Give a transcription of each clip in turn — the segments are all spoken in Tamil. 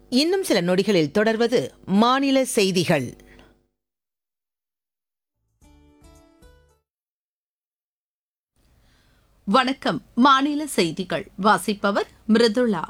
இன்னும் சில நொடிகளில் தொடர்வது மாநில செய்திகள் வணக்கம் மாநில செய்திகள் வாசிப்பவர் மிருதுளா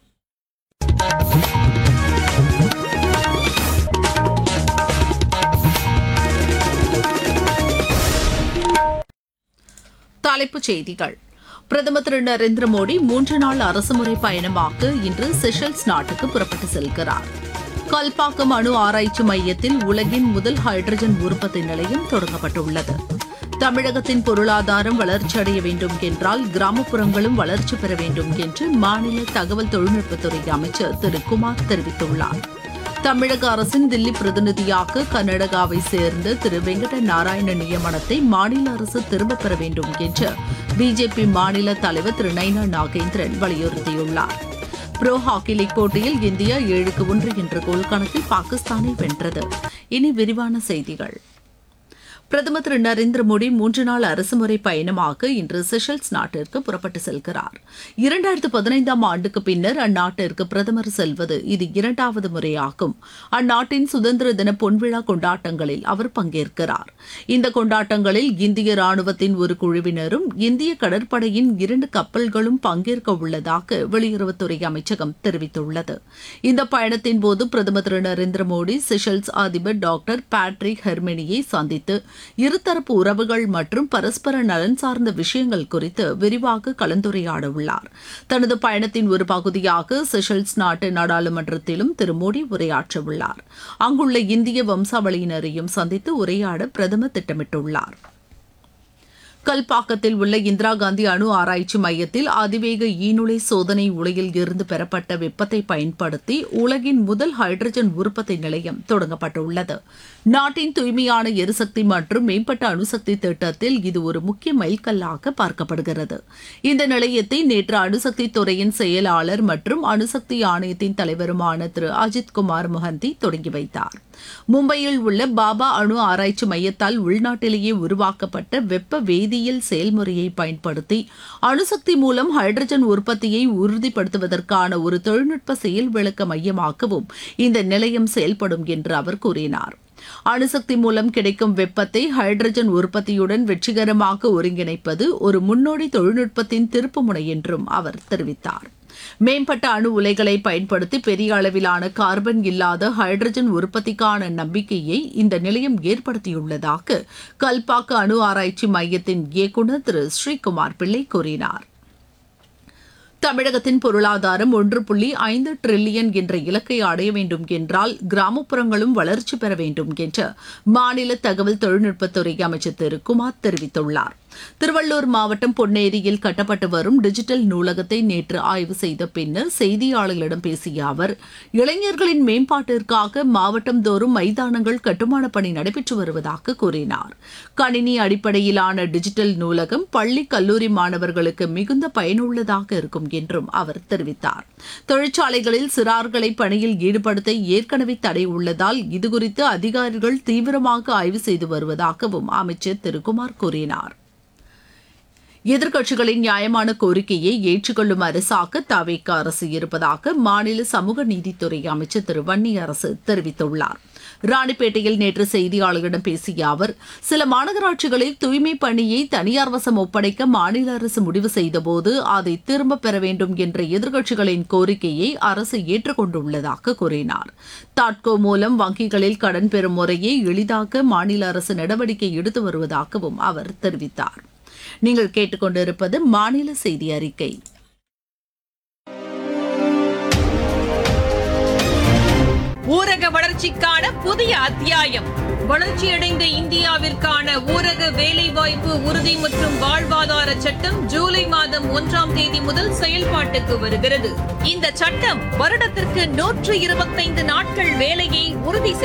தலைப்புச் செய்திகள் பிரதமர் திரு நரேந்திர மோடி மூன்று நாள் அரசுமுறை பயணமாக இன்று செஷல்ஸ் நாட்டுக்கு புறப்பட்டு செல்கிறார் கல்பாக்கம் அணு ஆராய்ச்சி மையத்தில் உலகின் முதல் ஹைட்ரஜன் உற்பத்தி நிலையம் தொடங்கப்பட்டுள்ளது தமிழகத்தின் பொருளாதாரம் வளர்ச்சியடைய வேண்டும் என்றால் கிராமப்புறங்களும் வளர்ச்சி பெற வேண்டும் என்று மாநில தகவல் தொழில்நுட்பத்துறை அமைச்சர் திரு குமார் தெரிவித்துள்ளார் தமிழக அரசின் தில்லி பிரதிநிதியாக கர்நாடகாவை சேர்ந்த திரு வெங்கட நாராயண நியமனத்தை மாநில அரசு திரும்பப் பெற வேண்டும் என்று பிஜேபி மாநில தலைவர் திரு நைனா நாகேந்திரன் வலியுறுத்தியுள்ளார் ப்ரோ ஹாக்கி லீக் போட்டியில் இந்தியா ஏழுக்கு ஒன்று என்ற கோல் கணக்கில் பாகிஸ்தானை வென்றது இனி விரிவான செய்திகள் பிரதமர் திரு நரேந்திர மோடி மூன்று நாள் அரசுமுறை பயணமாக இன்று செஷல்ஸ் நாட்டிற்கு புறப்பட்டு செல்கிறார் இரண்டாயிரத்து பதினைந்தாம் ஆண்டுக்கு பின்னர் அந்நாட்டிற்கு பிரதமர் செல்வது இது இரண்டாவது முறையாகும் அந்நாட்டின் சுதந்திர தின பொன்விழா கொண்டாட்டங்களில் அவர் பங்கேற்கிறார் இந்த கொண்டாட்டங்களில் இந்திய ராணுவத்தின் ஒரு குழுவினரும் இந்திய கடற்படையின் இரண்டு கப்பல்களும் பங்கேற்க உள்ளதாக வெளியுறவுத்துறை அமைச்சகம் தெரிவித்துள்ளது இந்த பயணத்தின் போது பிரதமர் திரு நரேந்திர மோடி செஷல்ஸ் அதிபர் டாக்டர் பேட்ரிக் ஹெர்மெனியை சந்தித்து இருதரப்பு உறவுகள் மற்றும் பரஸ்பர நலன் சார்ந்த விஷயங்கள் குறித்து விரிவாக கலந்துரையாட உள்ளார் தனது பயணத்தின் ஒரு பகுதியாக செஷல்ஸ் நாட்டு நாடாளுமன்றத்திலும் திரு மோடி உரையாற்ற உள்ளார் அங்குள்ள இந்திய வம்சாவளியினரையும் சந்தித்து உரையாட பிரதமர் திட்டமிட்டுள்ளார் கல்பாக்கத்தில் உள்ள இந்திரா காந்தி அணு ஆராய்ச்சி மையத்தில் அதிவேக ஈநுழை சோதனை உலையில் இருந்து பெறப்பட்ட வெப்பத்தை பயன்படுத்தி உலகின் முதல் ஹைட்ரஜன் உற்பத்தி நிலையம் தொடங்கப்பட்டுள்ளது நாட்டின் தூய்மையான எரிசக்தி மற்றும் மேம்பட்ட அணுசக்தி திட்டத்தில் இது ஒரு முக்கிய மைல்கல்லாக பார்க்கப்படுகிறது இந்த நிலையத்தை நேற்று அணுசக்தி துறையின் செயலாளர் மற்றும் அணுசக்தி ஆணையத்தின் தலைவருமான திரு அஜித் குமார் மொஹந்தி தொடங்கி வைத்தார் மும்பையில் உள்ள பாபா அணு ஆராய்ச்சி மையத்தால் உள்நாட்டிலேயே உருவாக்கப்பட்ட வெப்ப வேதியியல் செயல்முறையை பயன்படுத்தி அணுசக்தி மூலம் ஹைட்ரஜன் உற்பத்தியை உறுதிப்படுத்துவதற்கான ஒரு தொழில்நுட்ப செயல் விளக்க மையமாகவும் இந்த நிலையம் செயல்படும் என்று அவர் கூறினார் அணுசக்தி மூலம் கிடைக்கும் வெப்பத்தை ஹைட்ரஜன் உற்பத்தியுடன் வெற்றிகரமாக ஒருங்கிணைப்பது ஒரு முன்னோடி தொழில்நுட்பத்தின் திருப்புமுனை என்றும் அவர் தெரிவித்தார் மேம்பட்ட அணு உலைகளை பயன்படுத்தி பெரிய அளவிலான கார்பன் இல்லாத ஹைட்ரஜன் உற்பத்திக்கான நம்பிக்கையை இந்த நிலையம் ஏற்படுத்தியுள்ளதாக கல்பாக்கு அணு ஆராய்ச்சி மையத்தின் இயக்குநர் திரு ஸ்ரீகுமார் பிள்ளை கூறினார் தமிழகத்தின் பொருளாதாரம் ஒன்று புள்ளி ஐந்து டிரில்லியன் என்ற இலக்கை அடைய வேண்டும் என்றால் கிராமப்புறங்களும் வளர்ச்சி பெற வேண்டும் என்று மாநில தகவல் தொழில்நுட்பத்துறை அமைச்சர் திரு குமார் தெரிவித்துள்ளார் திருவள்ளூர் மாவட்டம் பொன்னேரியில் கட்டப்பட்டு வரும் டிஜிட்டல் நூலகத்தை நேற்று ஆய்வு செய்த பின்னர் செய்தியாளர்களிடம் பேசிய அவர் இளைஞர்களின் மேம்பாட்டிற்காக மாவட்டம் தோறும் மைதானங்கள் கட்டுமான பணி நடைபெற்று வருவதாக கூறினார் கணினி அடிப்படையிலான டிஜிட்டல் நூலகம் பள்ளி கல்லூரி மாணவர்களுக்கு மிகுந்த பயனுள்ளதாக இருக்கும் என்றும் அவர் தெரிவித்தார் தொழிற்சாலைகளில் சிறார்களை பணியில் ஈடுபடுத்த ஏற்கனவே தடை உள்ளதால் இதுகுறித்து அதிகாரிகள் தீவிரமாக ஆய்வு செய்து வருவதாகவும் அமைச்சர் திரு குமார் கூறினார் எதிர்க்கட்சிகளின் நியாயமான கோரிக்கையை ஏற்றுக்கொள்ளும் அரசாக தவேக அரசு இருப்பதாக மாநில சமூக நீதித்துறை அமைச்சர் திரு வன்னி அரசு தெரிவித்துள்ளார் ராணிப்பேட்டையில் நேற்று செய்தியாளர்களிடம் பேசிய அவர் சில மாநகராட்சிகளில் தூய்மை பணியை தனியார் வசம் ஒப்படைக்க மாநில அரசு முடிவு செய்தபோது அதை திரும்பப் பெற வேண்டும் என்ற எதிர்க்கட்சிகளின் கோரிக்கையை அரசு ஏற்றுக்கொண்டுள்ளதாக கூறினார் தாட்கோ மூலம் வங்கிகளில் கடன் பெறும் முறையை எளிதாக்க மாநில அரசு நடவடிக்கை எடுத்து வருவதாகவும் அவர் தெரிவித்தார் நீங்கள் கேட்டுக்கொண்டிருப்பது மாநில செய்தி அறிக்கை ஊரக வளர்ச்சிக்கான புதிய அத்தியாயம் வளர்ச்சியடைந்த இந்தியாவிற்கான ஊரக வேலைவாய்ப்பு உறுதி மற்றும் வாழ்வாதார சட்டம் ஜூலை மாதம் ஒன்றாம் தேதி முதல் செயல்பாட்டுக்கு வருகிறது இந்த சட்டம் வருடத்திற்கு நூற்று இருபத்தைந்து நாட்கள் வேலையை உறுதி